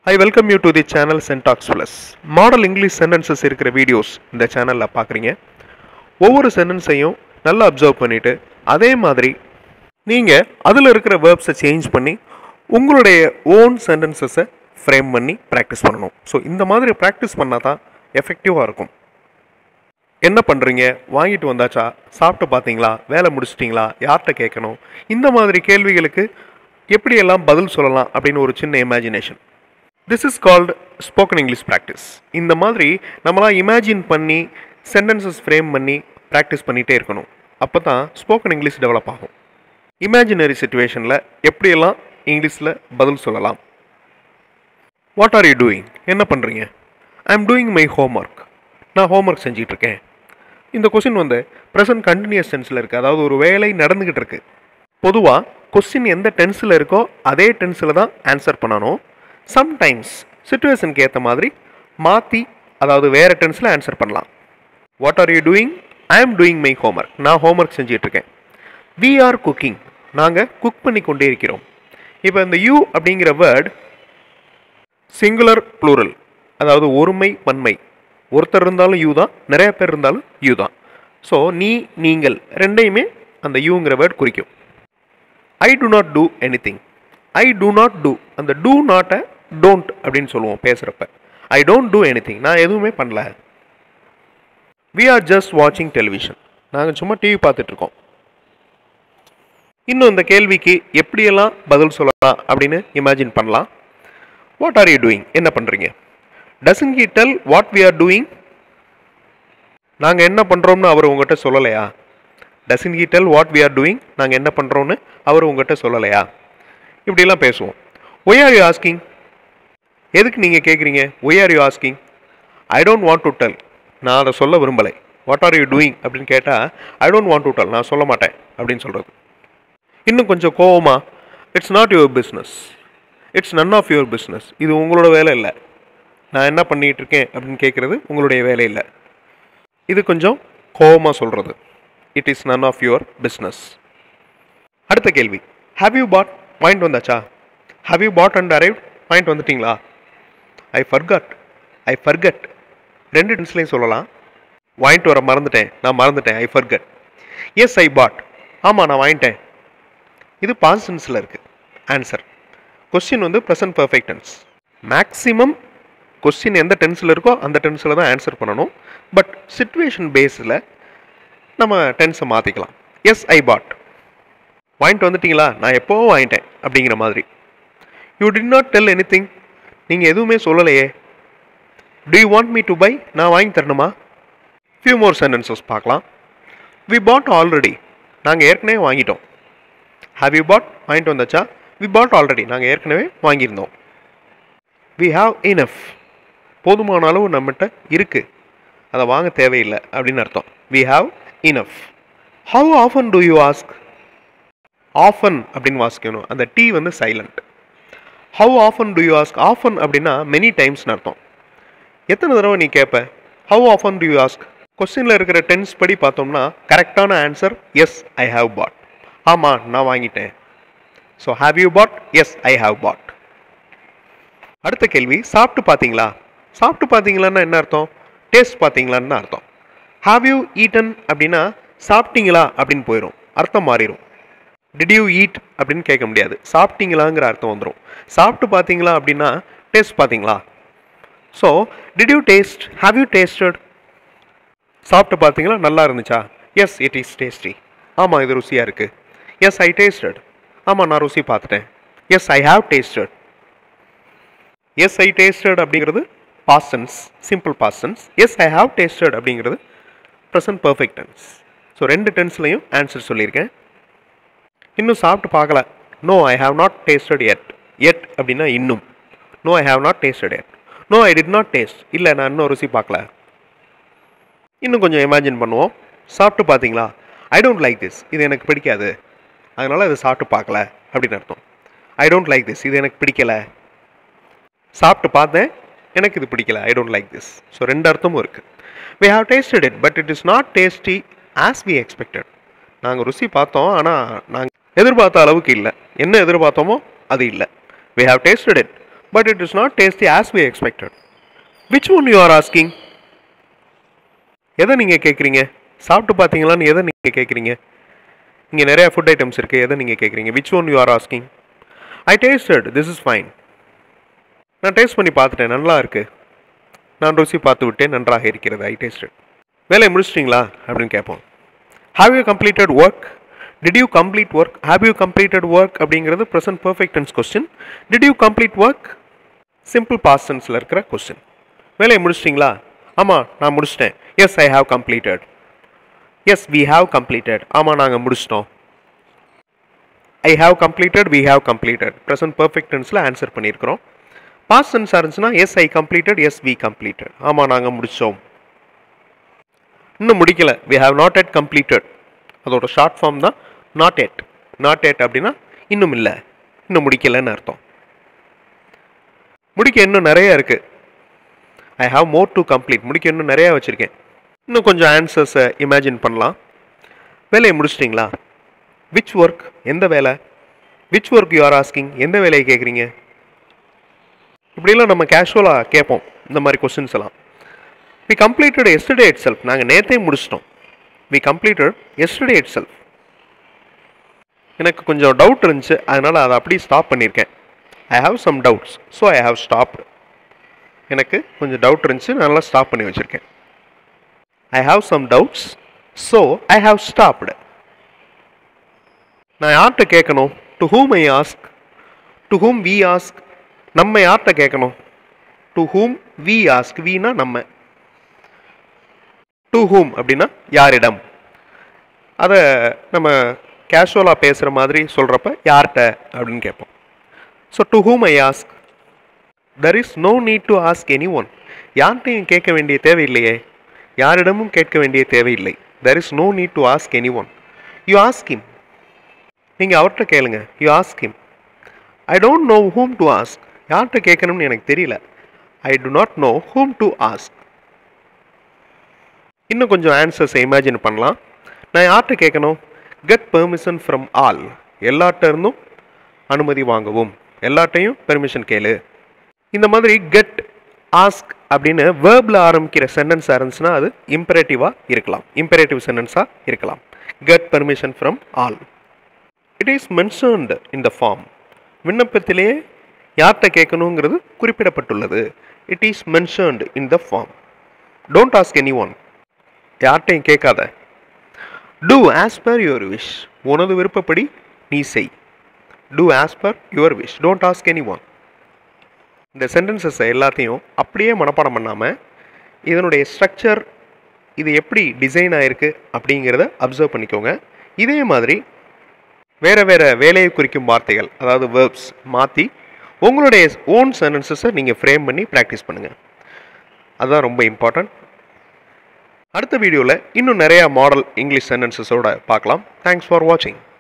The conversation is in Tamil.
I welcome you to the channel syntax plus modal English sentences இருக்கிற வீடியோஸ் இந்த சேனலில் பார்க்குறீங்க ஒவ்வொரு சென்டென்ஸையும் நல்லா அப்சர்வ் பண்ணிவிட்டு அதே மாதிரி நீங்கள் அதில் இருக்கிற வேர்ப்ஸை சேஞ்ச் பண்ணி உங்களுடைய ஓன் சென்டென்சஸை ஃப்ரேம் பண்ணி ப்ராக்டிஸ் பண்ணணும் ஸோ இந்த மாதிரி ப்ராக்டிஸ் பண்ணால் தான் எஃபெக்டிவாக இருக்கும் என்ன பண்ணுறீங்க வாங்கிட்டு வந்தாச்சா சாப்பிட்டு பார்த்தீங்களா வேலை முடிச்சிட்டிங்களா யார்கிட்ட கேட்கணும் இந்த மாதிரி கேள்விகளுக்கு எப்படியெல்லாம் பதில் சொல்லலாம் அப்படின்னு ஒரு சின்ன imagination this is called spoken English practice இந்த மாதிரி நம்மளாம் இமேஜின் பண்ணி சென்டென்சஸ் ஃப்ரேம் பண்ணி ப்ராக்டிஸ் பண்ணிகிட்டே இருக்கணும் அப்போ தான் ஸ்போக்கன் இங்கிலீஷ் டெவலப் ஆகும் இமேஜினரி சுச்சுவேஷனில் எப்படியெல்லாம் இங்கிலீஷில் பதில் சொல்லலாம் வாட் ஆர் யூ டூயிங் என்ன பண்ணுறீங்க I am doing my homework நான் ஹோம்ஒர்க் செஞ்சிட்ருக்கேன் இந்த கொஸ்டின் வந்து ப்ரெசன்ட் கண்டினியூஸ் டென்ஸில் இருக்குது அதாவது ஒரு வேலை நடந்துக்கிட்டு இருக்கு பொதுவாக கொஸ்டின் எந்த டென்ஸில் இருக்கோ அதே டென்ஸில் தான் ஆன்சர் பண்ணணும் சம்டைம்ஸ் சுச்சுவேஷனுக்கு ஏற்ற மாதிரி மாற்றி அதாவது வேறு டென்ஸில் ஆன்சர் பண்ணலாம் what are you doing I am doing my homework நான் ஹோம்ஒர்க் செஞ்சிட்ருக்கேன் வி ஆர் குக்கிங் நாங்கள் குக் பண்ணி கொண்டே இருக்கிறோம் இப்போ இந்த யூ அப்படிங்கிற வேர்ட் சிங்குலர் ப்ளூரல் அதாவது ஒருமை பன்மை ஒருத்தர் இருந்தாலும் யூ தான் நிறைய பேர் இருந்தாலும் யூ தான் ஸோ நீ நீங்கள் ரெண்டையுமே அந்த யூங்கிற வேர்ட் குறிக்கும் I do not do anything I do not do அந்த டூ நாட்டை டோன்ட் அப்படின்னு சொல்லுவோம் பேசுகிறப்ப I don't do anything நான் எதுவுமே பண்ணல வி ஆர் ஜஸ்ட் வாட்சிங் டெலிவிஷன் நாங்கள் சும்மா டிவி பார்த்துட்ருக்கோம் இன்னும் இந்த கேள்விக்கு எப்படியெல்லாம் பதில் சொல்லலாம் அப்படின்னு இமேஜின் பண்ணலாம் வாட் ஆர் யூ டூயிங் என்ன பண்ணுறீங்க doesn't he tell what we are doing நாங்கள் என்ன பண்ணுறோம்னு அவர் உங்கள்கிட்ட சொல்லலையா doesn't he tell what we are doing நாங்கள் என்ன பண்ணுறோம்னு அவர் உங்கள்கிட்ட சொல்லலையா இப்படிலாம் பேசுவோம் ஒய் ஆர் யூ ஆஸ்கிங் எதுக்கு நீங்கள் கேட்குறீங்க why are you asking I don't want to tell நான் அதை சொல்ல விரும்பலை வாட் ஆர் யூ டூயிங் அப்படின்னு கேட்டால் I don't want to tell நான் சொல்ல மாட்டேன் அப்படின்னு சொல்கிறது இன்னும் கொஞ்சம் கோவமா it's not your business it's none of your business இது உங்களோட வேலை இல்லை நான் என்ன பண்ணிகிட்டு இருக்கேன் அப்படின்னு கேட்குறது உங்களுடைய வேலை இல்லை இது கொஞ்சம் கோவமாக சொல்கிறது it is none of your business அடுத்த கேள்வி ஹாவ் யூ பாட் பாயிண்ட் வந்தாச்சா have you bought and arrive point வந்துட்டீங்களா ஐ ஃபர்கட் ஐ ஃபர்கட் ரெண்டு டென்ஸ்லையும் சொல்லலாம் வாங்கிட்டு வர மறந்துட்டேன் நான் மறந்துட்டேன் ஐ ஃபர்கட் எஸ் ஐ பாட் ஆமாம் நான் வாங்கிட்டேன் இது பாஸ்ட் டென்ஸில் இருக்குது ஆன்சர் கொஸ்டின் வந்து present perfect tense maximum question எந்த டென்ஸில் இருக்கோ அந்த டென்ஸில் தான் ஆன்சர் பண்ணணும் பட் சுச்சுவேஷன் பேஸில் நம்ம டென்ஸை மாற்றிக்கலாம் எஸ் ஐ பாட் வாங்கிட்டு வந்துட்டீங்களா நான் எப்போவும் வாங்கிட்டேன் அப்படிங்கிற மாதிரி you did not tell anything நீங்கள் எதுவுமே சொல்லலையே do you want me to buy நான் வாங்கி தரணுமா ஃபியூ மோர் சென்டென்சஸ் பார்க்கலாம் வி பாட் ஆல்ரெடி நாங்கள் ஏற்கனவே வாங்கிட்டோம் ஹாவ் யூ பாட் வாங்கிட்டு வந்தாச்சா வி பாட் ஆல்ரெடி நாங்கள் ஏற்கனவே வாங்கியிருந்தோம் வி ஹாவ் இனஃப் போதுமான அளவு நம்மகிட்ட இருக்குது அதை வாங்க தேவையில்லை அப்படின்னு அர்த்தம் we have enough how often do you ask often அப்படின்னு வாசிக்கணும் அந்த டி வந்து silent how often do you ask often அப்படின்னா மெனி டைம்ஸ்னு அர்த்தம் எத்தனை தடவை நீ கேட்ப how often do you ask கொஸ்டினில் இருக்கிற டென்ஸ் படி பார்த்தோம்னா கரெக்டான answer yes I have bought ஆமாம் நான் வாங்கிட்டேன் so have you bought yes I have bought அடுத்த கேள்வி சாப்பிட்டு பார்த்தீங்களா சாப்பிட்டு பார்த்தீங்களான்னா என்ன அர்த்தம் டேஸ்ட் பார்த்தீங்களான்னு அர்த்தம் ஹாவ் யூ ஈட்டன் அப்படின்னா சாப்பிட்டீங்களா அப்படின்னு போயிடும் அர்த்தம் மாறிடும் டிட் யூ ஈட் அப்படின்னு கேட்க முடியாது சாப்பிட்டீங்களாங்கிற அர்த்தம் வந்துடும் சாப்பிட்டு பார்த்தீங்களா அப்படின்னா டேஸ்ட் பார்த்தீங்களா so did you taste have you tasted சாப்பிட்டு பார்த்தீங்களா நல்லா இருந்துச்சா எஸ் இட் இஸ் டேஸ்டி ஆமாம் இது ருசியாக இருக்குது எஸ் ஐ டேஸ்டட் ஆமாம் நான் ருசி பார்த்துட்டேன் yes I have tasted yes I tasted அப்படிங்கிறது past tense simple past tense yes I have tasted அப்படிங்கிறது ப்ரெசன்ட் பர்ஃபெக்ட் டென்ஸ் ஸோ ரெண்டு டென்ஸ்லையும் ஆன்சர் சொல்லியிருக்கேன் இன்னும் சாப்பிட்டு பார்க்கல no I have not tasted yet yet அப்படின்னா இன்னும் no I have not tasted yet no I did not taste இல்லை நான் இன்னும் ருசி பார்க்கல இன்னும் கொஞ்சம் இமேஜின் பண்ணுவோம் சாப்பிட்டு பார்த்தீங்களா ஐ டோன்ட் லைக் திஸ் இது எனக்கு பிடிக்காது அதனால் இதை சாப்பிட்டு பார்க்கல அப்படின்னு அர்த்தம் ஐ டோன்ட் லைக் திஸ் இது எனக்கு பிடிக்கல சாப்பிட்டு பார்த்தேன் எனக்கு இது பிடிக்கல I don't like this so ரெண்டு அர்த்தமும் இருக்குது we have tasted it but it is not tasty as we expected நாங்கள் ருசி பார்த்தோம் ஆனால் நாங்கள் எதிர்பார்த்த அளவுக்கு இல்லை என்ன எதிர்பார்த்தோமோ அது இல்லை we have tasted it but it is not tasty as we expected which one you are asking எதை நீங்கள் கேட்குறீங்க சாப்பிட்டு பார்த்தீங்களான்னு எதை நீங்கள் கேட்குறீங்க இங்கே நிறைய ஃபுட் ஐட்டம்ஸ் இருக்குது எதை நீங்கள் கேட்குறீங்க which one you are asking I tasted this is fine நான் டேஸ்ட் பண்ணி பார்த்துட்டேன் நல்லா இருக்குது நான் ருசி பார்த்து விட்டேன் நன்றாக இருக்கிறது ஐ டேஸ்டட் வேலையை முடிச்சிட்டிங்களா அப்படின்னு கேட்போம் have you completed work did you complete work have you completed work அப்படிங்கிறது present perfect tense question did you complete work simple past டென்ஸில் இருக்கிற கொஸ்டின் வேலையை முடிச்சிட்டிங்களா ஆமாம் நான் முடிச்சிட்டேன் yes I have completed yes we have completed ஆமாம் நாங்கள் முடிச்சிட்டோம் I have completed we have completed present perfect டென்ஸில் ஆன்சர் பண்ணியிருக்கிறோம் பாஸ்ட் டென்ஸாக இருந்துச்சுன்னா yes I completed yes we completed ஆமாம் நாங்கள் முடித்தோம் இன்னும் முடிக்கல we have not yet completed அதோட ஷார்ட் ஃபார்ம் தான் நாட் எட் நாட் எட் அப்படின்னா இன்னும் இல்லை இன்னும் முடிக்கலைன்னு அர்த்தம் முடிக்க இன்னும் நிறைய இருக்குது I have more to complete முடிக்க இன்னும் நிறையா வச்சுருக்கேன் இன்னும் கொஞ்சம் ஆன்சர்ஸை இமேஜின் பண்ணலாம் வேலையை முடிச்சிட்டிங்களா விச் ஒர்க் எந்த வேலை which work you are asking எந்த வேலையை கேட்குறீங்க இப்படிலாம் நம்ம கேஷுவலாக கேட்போம் இந்த மாதிரி கொஸ்டின்ஸ் எல்லாம் we completed yesterday itself நாங்கள் நேற்றே முடிச்சிட்டோம் we completed yesterday itself எனக்கு கொஞ்சம் டவுட் இருந்துச்சு அதனால் அதை அப்படியே ஸ்டாப் பண்ணியிருக்கேன் I have some doubts so I have stopped எனக்கு கொஞ்சம் டவுட் இருந்துச்சு நான் நல்லா ஸ்டாப் பண்ணி வச்சுருக்கேன் I have some doubts so I have stopped நான் யார்கிட்ட கேட்கணும் to whom I ask to whom we ask நம்ம யார்கிட்ட கேட்கணும் டு ஹூம் வி ஆஸ்க் வீனா நம்ம டு ஹூம் அப்படின்னா யாரிடம் அதை நம்ம கேஷுவலாக பேசுகிற மாதிரி சொல்கிறப்ப யார்கிட்ட அப்படின்னு கேட்போம் so to whom I ask there is no need to ask anyone யார்கிட்டையும் கேட்க வேண்டிய தேவையில்லையே யாரிடமும் கேட்க வேண்டிய தேவையில்லை there is no need to ask anyone you ask him நீங்கள் அவர்கிட்ட கேளுங்க you ask him I don't know whom to ask யார்கிட்ட கேட்கணும்னு எனக்கு தெரியல I do not know whom to ask இன்னும் கொஞ்சம் ஆன்சர்ஸை இமேஜின் பண்ணலாம் நான் யார்கிட்ட கேட்கணும் கெட் பெர்மிஷன் ஃப்ரம் ஆல் எல்லார்ட்ட இருந்தும் அனுமதி வாங்கவும் எல்லார்ட்டையும் பெர்மிஷன் கேளு இந்த மாதிரி கெட் ஆஸ்க் அப்படின்னு வேர்பில் ஆரம்பிக்கிற சென்டென்ஸாக இருந்துச்சுன்னா அது இம்பரேட்டிவாக இருக்கலாம் இம்பரேட்டிவ் சென்டென்ஸாக இருக்கலாம் get permission from all it is mentioned in the form விண்ணப்பத்திலேயே யார்கிட்ட கேட்கணுங்கிறது குறிப்பிடப்பட்டுள்ளது it is mentioned in the form don't ask anyone யார்கிட்டையும் கேட்காத do as per your wish உனது விருப்பப்படி நீ செய் do as per your wish don't ask anyone இந்த சென்டென்சஸை எல்லாத்தையும் அப்படியே மனப்பாடம் பண்ணாமல் இதனுடைய ஸ்ட்ரக்சர் இது எப்படி டிசைன் ஆயிருக்கு அப்படிங்கிறத அப்சர்வ் பண்ணிக்கோங்க இதே மாதிரி வேறு வேறு வேலையை குறிக்கும் வார்த்தைகள் அதாவது வேர்ப்ஸ் மாற்றி உங்களுடைய ஓன் சென்டென்சஸை நீங்கள் ஃப்ரேம் பண்ணி ப்ராக்டிஸ் பண்ணுங்கள் அதுதான் ரொம்ப இம்பார்ட்டன்ட் அடுத்த வீடியோவில் இன்னும் நிறையா மாடல் இங்கிலீஷ் சென்டென்சஸோட பார்க்கலாம் தேங்க்ஸ் ஃபார் வாட்சிங்